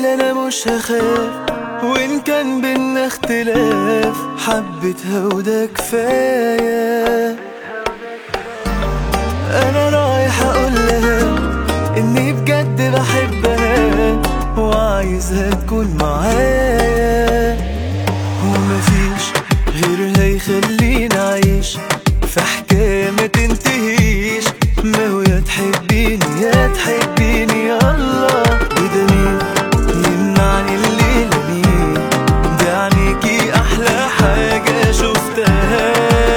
انا مش هخاف وان كان بينا اختلاف حبيتها وده كفايه انا رايح اقول لها اني بجد بحبها وعايزها تكون معايا ومفيش غيرها يخليني اعيش في حكاية ما تنتهيش ما هو يا تحبيني يا تحبيني يا الله وده مين يمنعني الليلة مين ده عينيكي احلى حاجة شفتها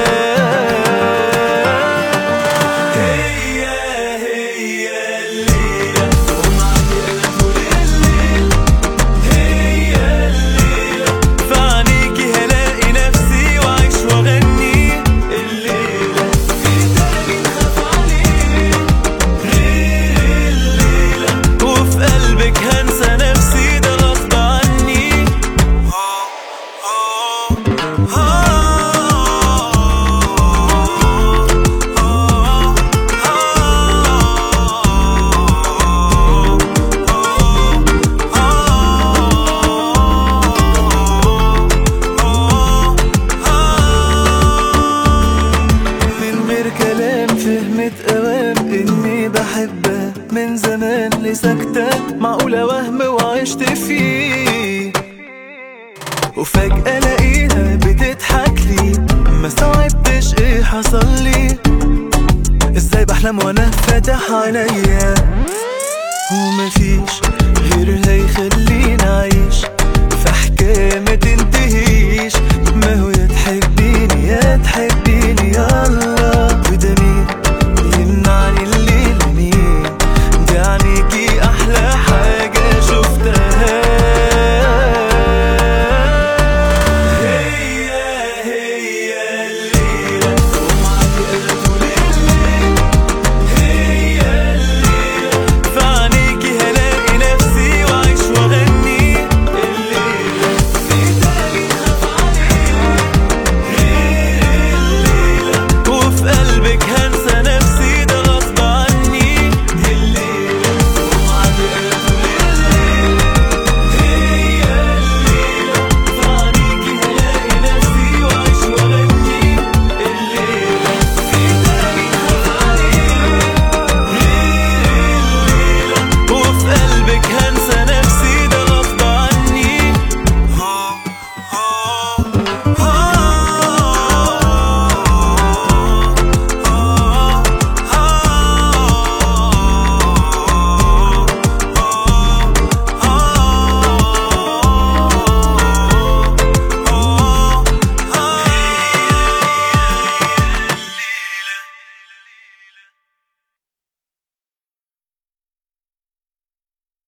هي هي الليلة ومعاكي انا طول الليل هي الليلة في عينيكي هلاقي نفسي وعيش واغني الليلة في تاني نخاف عليه غير الليلة وفي قلبك هنسى نفسي ده غصب عني من غير كلام فهمت اوام اني بحبها من زمان لسكتة معقولة وهم وعشت فيه وفجأة الاقيها بتضحك لي ما استوعبتش ايه حصل لي ازاي بحلم وانا فاتح عينيا ومفيش غيرها